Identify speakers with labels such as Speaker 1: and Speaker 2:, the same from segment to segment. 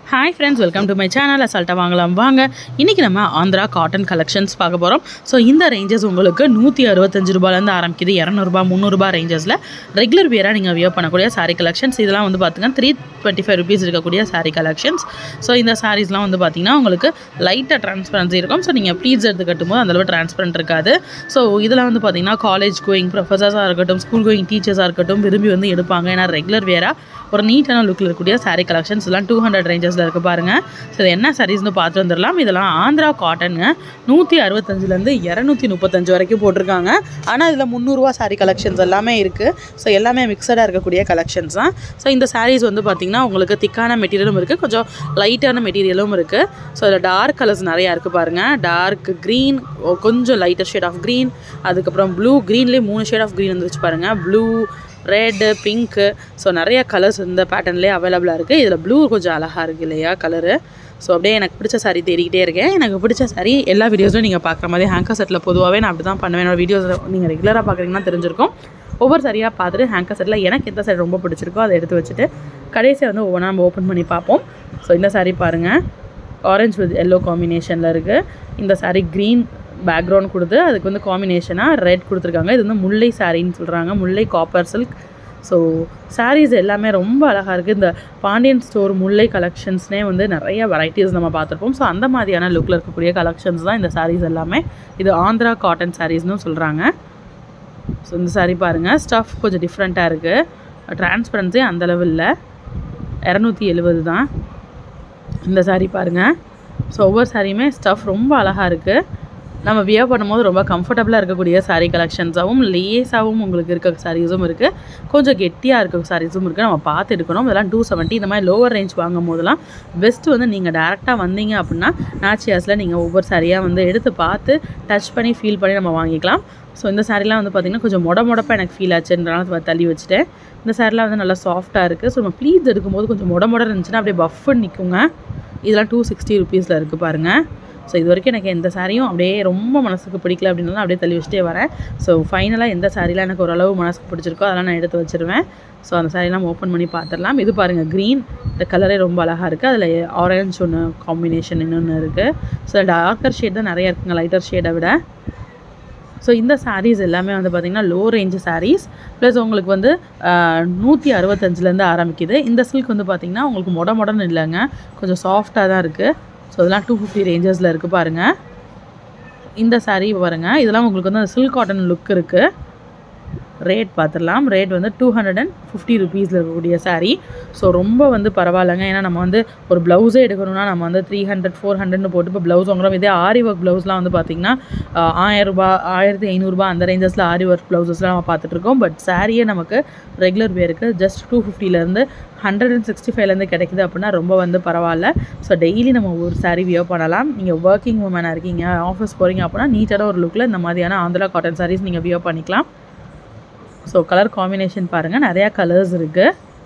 Speaker 1: hi friends welcome to my channel அசால்ட்டாக வாங்கலாம் வாங்க இன்றைக்கி நம்ம ஆந்திரா காட்டன் கலெக்ஷன்ஸ் பார்க்க போகிறோம் ஸோ இந்த ரேஞ்சஸ் உங்களுக்கு நூற்றி அறுபத்தஞ்சு ரூபாயிலேருந்து ஆரம்பிக்குது இரநூறுபா முந்நூறுபா ரேஞ்சஸில் ரெகுலர் வியராக நீங்கள் வியர் பண்ணக்கூடிய saree கலெக்ஷன்ஸ் இதெல்லாம் வந்து பார்த்திங்கன்னா த்ரீ டுவெண்ட்டி ஃபைவ் ருபீஸ் இருக்கக்கூடிய saree கலெக்ஷன்ஸ் ஸோ இந்த சாரீஸ்லாம் வந்து பார்த்திங்கன்னா உங்களுக்கு லைட்டாக டிரான்ஸ்பரன்சி இருக்கும் ஸோ நீங்கள் ப்ளீட்ஸ் எடுத்து கட்டும்போது அந்தளவு டிரான்ஸ்பரண்ட் இருக்காது ஸோ இதில் வந்து பார்த்திங்கன்னா காலேஜ் கோயிங் ப்ரொஃபஸர்ஸாக இருக்கட்டும் ஸ்கூல் கோயிங் டீச்சர்ஸாக இருக்கட்டும் விரும்பி வந்து எடுப்பாங்க ஏன்னா ரெகுலர் வியராக ஒரு நீட்டான லுக்கில் இருக்கக்கூடிய saree கலெக்ஷன்ஸ் எல்லாம் டூ ஹண்ட்ரட் ரேஞ்சஸில் இருக்குது பாருங்கள் ஸோ இது என்ன சாரீஸ்னு பார்த்து வந்துடலாம் இதெல்லாம் ஆந்திரா காட்டனுங்க நூற்றி அறுபத்தஞ்சிலேருந்து இரநூத்தி முப்பத்தஞ்சு வரைக்கும் போட்டிருக்காங்க ஆனால் இதில் முந்நூறுரூவா saree கலெக்ஷன்ஸ் எல்லாமே இருக்குது ஸோ எல்லாமே மிக்சடாக இருக்கக்கூடிய கலெக்ஷன்ஸ் தான் ஸோ இந்த sarees வந்து பார்த்திங்கன்னா உங்களுக்கு திக்கான மெட்டீரியலும் இருக்குது கொஞ்சம் லைட்டான மெட்டீரியலும் இருக்குது ஸோ இதில் டார்க் கலர்ஸ் நிறையா இருக்குது பாருங்கள் டார்க் க்ரீன் கொஞ்சம் லைட்டர் ஷேட் ஆஃப் க்ரீன் அதுக்கப்புறம் ப்ளூ க்ரீன்லேயே மூணு ஷேட் ஆஃப் க்ரீன் வந்துருச்சு பாருங்கள் ப்ளூ ரெட்டு பிங்க்கு ஸோ நிறைய கலர்ஸ் இந்த பேட்டர்ன்லேயே அவைலபிளாக இருக்குது இதில் ப்ளூ கொஞ்சம் அழகாக இருக்குது இல்லையா கலரு ஸோ அப்படியே எனக்கு பிடிச்ச saree தேடிக்கிட்டே இருக்கேன் எனக்கு பிடிச்ச saree எல்லா வீடியோஸும் நீங்கள் பார்க்குற மாதிரி ஹேங்கர் செட்டில் பொதுவாகவே நான் அப்படி தான் பண்ணுவேன் என்னோட வீடியோஸ் நீங்கள் ரெகுலராக பார்க்குறீங்கன்னா தெரிஞ்சிருக்கும் ஒவ்வொரு சரியாக பார்த்துட்டு ஹேங்கர் செட்டில் எனக்கு எந்த saree ரொம்ப பிடிச்சிருக்கோ அதை எடுத்து வச்சுட்டு கடைசியாக வந்து ஒவ்வொன்றா நம்ம ஓப்பன் பண்ணி பார்ப்போம் ஸோ இந்த saree பாருங்கள் ஆரஞ்சு வித் எல்லோ காம்பினேஷனில் இருக்குது இந்த saree க்ரீன் பேக்ரவுண்ட் கொடுத்து அதுக்கு வந்து காம்பினேஷனாக ரெட் கொடுத்துருக்காங்க இது வந்து முல்லை சாரின்னு சொல்கிறாங்க முல்லை காப்பர் சில்க் ஸோ sarees எல்லாமே ரொம்ப அழகாக இருக்குது இந்த பாண்டியன் ஸ்டோர் முல்லை கலெக்ஷன்ஸ்னே வந்து நிறைய வெரைட்டிஸ் நம்ம பார்த்துருப்போம் ஸோ அந்த மாதிரியான லுக்கில் இருக்கக்கூடிய கலெக்ஷன்ஸ் தான் இந்த sarees எல்லாமே இது ஆந்திரா காட்டன் சாரீஸ்னு சொல்கிறாங்க ஸோ இந்த saree பாருங்கள் ஸ்டஃப் கொஞ்சம் டிஃப்ரெண்ட்டாக இருக்குது டிரான்ஸ்பரன்சி அந்தளவு இல்லை இரநூத்தி எழுபது தான் இந்த saree பாருங்கள் ஸோ ஒவ்வொரு சாரியுமே ஸ்டஃப் ரொம்ப அழகாக இருக்குது நம்ம வியர் பண்ணும்போது ரொம்ப கம்ஃபர்டபுளாக இருக்கக்கூடிய saree கலெக்ஷன்ஸாகவும் லேஸாகவும் உங்களுக்கு இருக்க சாரீஸும் இருக்குது கொஞ்சம் கெட்டியாக இருக்க சாரீஸும் இருக்குது நம்ம பார்த்து எடுக்கணும் இதெல்லாம் டூ செவன்ட்டி இந்த மாதிரி லோவர் ரேஞ்ச் வாங்கும் போதெல்லாம் பெஸ்ட்டு வந்து நீங்கள் டேரெக்டாக வந்தீங்க அப்படின்னா நாச்சியாஸில் நீங்கள் ஒவ்வொரு சாரியாக வந்து எடுத்து பார்த்து டச் பண்ணி ஃபீல் பண்ணி நம்ம வாங்கிக்கலாம் ஸோ இந்த சாரீலாம் வந்து பார்த்திங்கன்னா கொஞ்சம் மொட மொடப்பாக எனக்கு ஃபீல் ஆச்சுன்றனால தள்ளி வச்சுட்டேன் இந்த சாரிலாம் வந்து நல்லா சாஃப்ட்டாக இருக்குது ஸோ நம்ம ப்ளீட்ஸ் எடுக்கும்போது கொஞ்சம் மொட மொட இருந்துச்சுன்னா அப்படியே பஃப்னு நிற்குங்க இதெல்லாம் டூ சிக்ஸ்டி ருபீஸில் இருக்குது பாருங்கள் ஸோ இது வரைக்கும் எனக்கு எந்த சாரியும் அப்படியே ரொம்ப மனசுக்கு பிடிக்கல அப்படின்னாலும் அப்படியே தள்ளி வச்சுட்டே வரேன் ஸோ ஃபைனலாக எந்த சாரிலாம் எனக்கு ஓரளவு மனசுக்கு பிடிச்சிருக்கோ அதெல்லாம் நான் எடுத்து வச்சிருவேன் ஸோ அந்த சாரிலாம் ஓப்பன் பண்ணி பார்த்துடலாம் இது பாருங்கள் க்ரீன் இந்த கலரே ரொம்ப அழகாக இருக்குது அதில் ஆரஞ்சு ஒன்று காம்பினேஷன் இன்னொன்று இருக்குது ஸோ டார்க்கர் ஷேட் தான் நிறைய இருக்குங்க லைட்டர் ஷேடை விட ஸோ இந்த சாரீஸ் எல்லாமே வந்து பார்த்திங்கன்னா லோ ரேஞ்சு சாரீஸ் ப்ளஸ் உங்களுக்கு வந்து நூற்றி அறுபத்தஞ்சிலேருந்து ஆரம்பிக்குது இந்த சில்க் வந்து பார்த்திங்கன்னா உங்களுக்கு மொட மொடன்னு இல்லைங்க கொஞ்சம் சாஃப்டாக தான் இருக்குது ஸோ இதெல்லாம் டூ ஃபிஃப்டி ரேஞ்சஸில் இருக்குது பாருங்கள் இந்த saree பாருங்கள் இதெல்லாம் உங்களுக்கு வந்து அந்த சில்க் காட்டன் லுக் இருக்குது ரேட் பார்த்துடலாம் ரேட் வந்து டூ ஹண்ட்ரட் அண்ட் ஃபிஃப்டி ருபீஸில் இருக்கக்கூடிய saree ஸோ ரொம்ப வந்து பரவாயில்லைங்க ஏன்னா நம்ம வந்து ஒரு ப்ளவுஸே எடுக்கணும்னா நம்ம வந்து த்ரீ ஹண்ட்ரட் ஃபோர் ஹண்ட்ரட்னு போட்டு இப்போ ப்ளவுஸ் வாங்குறோம் இதே ஆரி ஒர்க் ப்ளவுஸ்லாம் வந்து பார்த்திங்கன்னா ஆயிரரூபா ஆயிரத்தி ஐநூறுரூபா அந்த ரேஞ்சஸில் ஆரி ஒர்க் ப்ளவுசஸ்லாம் நம்ம பார்த்துட்ருக்கோம் பட் சாரியே நமக்கு ரெகுலர் வேருக்கு ஜஸ்ட் டூ ஃபிஃப்டிலேருந்து ஹண்ட்ரட் அண்ட் சிக்ஸ்டி ஃபைவ்லேருந்து கிடைக்குது அப்படின்னா ரொம்ப வந்து பரவாயில்ல ஸோ டெய்லி நம்ம ஒரு saree வியர் பண்ணலாம் நீங்கள் ஒர்க்கிங் உமனாக இருக்கீங்க ஆஃபீஸ் போகிறீங்க அப்படின்னா நீட்டான ஒரு லுக்கில் இந்த மாதிரியான ஆந்திரா காட்டன் sarees நீங்கள் வியர் பண்ணிக்கலாம் ஸோ கலர் காம்பினேஷன் பாருங்கள் நிறையா கலர்ஸ் இருக்குது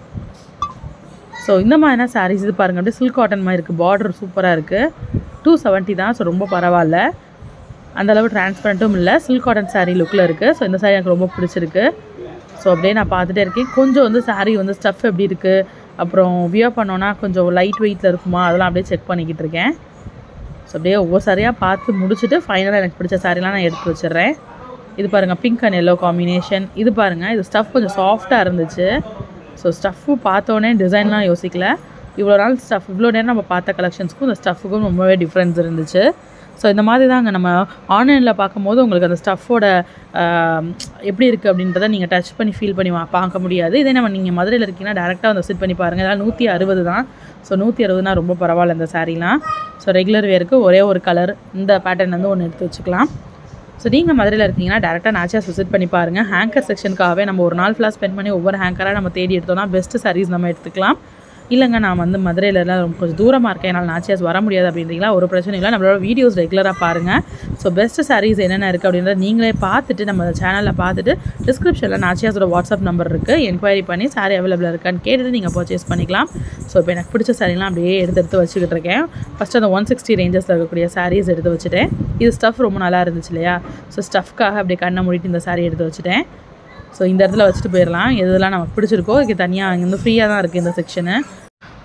Speaker 1: ஸோ இந்த மாதிரியான சாரீஸ் இது பாருங்கள் அப்படியே சில்க் காட்டன் மாதிரி இருக்குது பார்டர் சூப்பராக இருக்குது டூ செவன்ட்டி தான் ஸோ ரொம்ப பரவாயில்ல அந்தளவு டிரான்ஸ்பரண்ட்டும் இல்லை சில்க் காட்டன் saree லுக்கில் இருக்குது ஸோ இந்த saree எனக்கு ரொம்ப பிடிச்சிருக்கு ஸோ அப்படியே நான் பார்த்துட்டே இருக்கேன் கொஞ்சம் வந்து saree வந்து ஸ்டஃப் எப்படி இருக்குது அப்புறம் வியர் பண்ணோன்னா கொஞ்சம் லைட் வெயிட்டில் இருக்குமா அதெல்லாம் அப்படியே செக் பண்ணிக்கிட்டு இருக்கேன் ஸோ அப்படியே ஒவ்வொரு சாரியாக பார்த்து முடிச்சுட்டு ஃபைனலாக எனக்கு பிடிச்ச சாரீலாம் நான் எடுத்து வச்சிடுறேன் இது பாருங்கள் பிங்க் அண்ட் எல்லோ காம்பினேஷன் இது பாருங்கள் இது ஸ்டஃப் கொஞ்சம் சாஃப்டாக இருந்துச்சு ஸோ ஸ்டஃப்பு பார்த்தோன்னே டிசைன்லாம் யோசிக்கல இவ்வளோ நாள் ஸ்டஃப் இவ்வளோ நேரம் நம்ம பார்த்த கலெக்ஷன்ஸ்க்கும் இந்த ஸ்டஃப்புக்கும் ரொம்பவே டிஃப்ரென்ஸ் இருந்துச்சு ஸோ இந்த மாதிரி தாங்க நம்ம ஆன்லைனில் பார்க்கும்போது உங்களுக்கு அந்த ஸ்டஃப்போட எப்படி இருக்குது அப்படின்றத நீங்கள் டச் பண்ணி ஃபீல் பண்ணி வா- பார்க்க முடியாது இதே நம்ம நீங்கள் மதுரையில் இருக்கீங்கன்னா டேரெக்டாக வந்து விசிட் பண்ணி பாருங்கள் இதெல்லாம் நூற்றி அறுபது தான் ஸோ நூற்றி அறுபதுனா ரொம்ப பரவாயில்ல இந்த சாரீலாம் ஸோ ரெகுலர் வேருக்கு ஒரே ஒரு கலர் இந்த பேட்டர்ன் வந்து ஒன்று எடுத்து வச்சுக்கலாம் ஸோ நீங்கள் மதுரையில் இருக்கீங்கன்னா டேரெக்டாக நாச்சியாஸ் விசிட் பண்ணி பாருங்கள் ஹேங்கர் செக்ஷனுக்காகவே நம்ம ஒரு நாள் ஃபுல்லாக ஸ்பெண்ட் பண்ணி ஒவ்வொரு ஹேங்கராக நம்ம தேடி எடுத்தோம்னா பெஸ்ட் sarees நம்ம எடுத்துக்கலாம் இல்லைங்க நான் வந்து மதுரையிலலாம் ரொம்ப கொஞ்சம் தூரமாக இருக்கேன் என்னால் நாச்சியாஸ் வர முடியாது அப்படின்றீங்களா ஒரு பிரச்சனை இல்லை நம்மளோட வீடியோஸ் ரெகுலராக பாருங்கள் ஸோ பெஸ்ட் sarees என்னென்ன இருக்குது அப்படின்றத நீங்களே பார்த்துட்டு நம்ம சேனலில் பார்த்துட்டு டிஸ்கிரிப்ஷனில் நாச்சியாஸோட வாட்ஸ்அப் நம்பர் இருக்குது என்கொயரி பண்ணி saree அவைலபிள் இருக்கான்னு கேட்டுட்டு நீங்கள் பர்ச்சேஸ் பண்ணிக்கலாம் ஸோ இப்போ எனக்கு பிடிச்ச சாரீலாம் அப்படியே எடுத்து எடுத்து வச்சுக்கிட்டு இருக்கேன் ஃபஸ்ட்டு அந்த ஒன் சிக்ஸ்டி ரேஞ்சஸில் இருக்கக்கூடிய sarees எடுத்து வச்சுட்டேன் இது ஸ்டஃப் ரொம்ப நல்லா இருந்துச்சு இல்லையா ஸோ ஸ்டஃப்காக அப்படியே கண்ணை மூடிட்டு இந்த saree எடுத்து வச்சுட்டேன் ஸோ இந்த இடத்துல வச்சுட்டு போயிடலாம் எதெல்லாம் நமக்கு பிடிச்சிருக்கோ இதுக்கு தனியாக இங்கே வந்து ஃப்ரீயாக தான் இருக்குது இந்த செக்ஷனு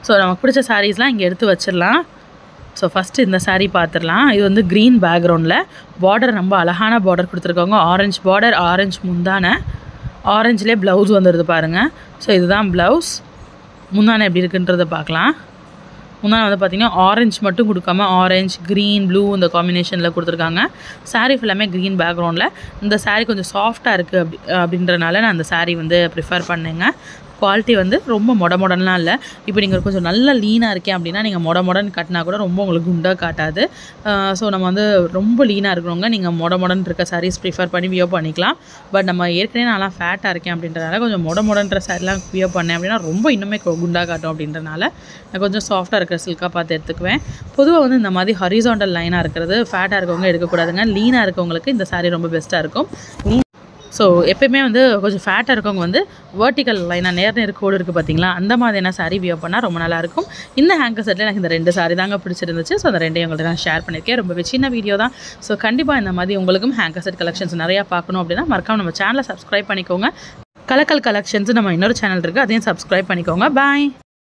Speaker 1: ஸோ நமக்கு பிடிச்ச சாரீஸ்லாம் இங்கே எடுத்து வச்சிடலாம் ஸோ ஃபஸ்ட்டு இந்த saree பார்த்துடலாம் இது வந்து க்ரீன் பேக்ரவுண்டில் பார்டர் ரொம்ப அழகான பார்டர் கொடுத்துருக்காங்க ஆரஞ்சு பார்டர் ஆரஞ்சு முந்தான ஆரஞ்சுலேயே ப்ளவுஸ் வந்துடுது பாருங்கள் ஸோ இதுதான் ப்ளவுஸ் முந்தானை எப்படி இருக்குன்றதை பார்க்கலாம் முந்தானை வந்து பார்த்திங்கன்னா ஆரஞ்சு மட்டும் கொடுக்காம ஆரஞ்சு க்ரீன் ப்ளூ இந்த காம்பினேஷனில் கொடுத்துருக்காங்க saree ஃபுல்லாமே க்ரீன் பேக்ரவுண்டில் இந்த saree கொஞ்சம் சாஃப்டாக இருக்குது அப்படி அப்படின்றனால நான் அந்த saree வந்து ப்ரிஃபர் பண்ணேங்க குவாலிட்டி வந்து ரொம்ப மொட மொடன்லாம் இல்லை இப்போ நீங்கள் கொஞ்சம் நல்ல லீனாக இருக்கேன் அப்படின்னா நீங்கள் மொட மொடன்னு கட்டினா கூட ரொம்ப உங்களுக்கு குண்டாக காட்டாது ஸோ நம்ம வந்து ரொம்ப லீனாக இருக்கிறவங்க நீங்கள் மொட மொடன் இருக்க சாரீஸ் ப்ரிஃபர் பண்ணி வியோ பண்ணிக்கலாம் பட் நம்ம ஏற்கனவே நான்லாம் ஃபேட்டாக இருக்கேன் அப்படின்றனால கொஞ்சம் மொட மொடன்ற சாரிலாம் வியோ பண்ணேன் அப்படின்னா ரொம்ப இன்னுமே கு- குண்டாக காட்டும் அப்படின்றனால நான் கொஞ்சம் சாஃப்டாக இருக்கிற சில்காக பார்த்து எடுத்துக்குவேன் பொதுவாக வந்து இந்த மாதிரி ஹரிசாண்டல் லைனாக இருக்கிறது ஃபேட்டாக இருக்கவங்க எடுக்கக்கூடாதுங்க லீனாக இருக்கவங்களுக்கு இந்த saree ரொம்ப பெஸ்ட்டாக இருக்கும் ஸோ எப்பயுமே வந்து கொஞ்சம் ஃபேட்டாக இருக்கவங்க வந்து வேர்ட்டிக்கல் லைனாக நேர் நேர் கோடு இருக்குது பார்த்தீங்களா அந்த மாதிரியான saree வியோ பண்ணால் ரொம்ப நல்லாயிருக்கும் இந்த ஹேங்கர் செட்டில் எனக்கு இந்த ரெண்டு saree தாங்க பிடிச்சிருந்துச்சு ஸோ அந்த ரெண்டையும் உங்கள்கிட்ட நான் ஷேர் பண்ணியிருக்கேன் ரொம்பவே சின்ன வீடியோ தான் ஸோ கண்டிப்பாக இந்த மாதிரி உங்களுக்கும் ஹேங்கர் செட் கலெக்ஷன்ஸ் நிறையா பார்க்கணும் அப்படின்னா மறக்காம நம்ம சேனலை சப்ஸ்கிரைப் பண்ணிக்கோங்க கலக்கல் கலெக்ஷன்ஸ் நம்ம இன்னொரு சேனல் இருக்குது அதையும் சப்ஸ்கிரைப் பண்ணிக்கோங்க பாய்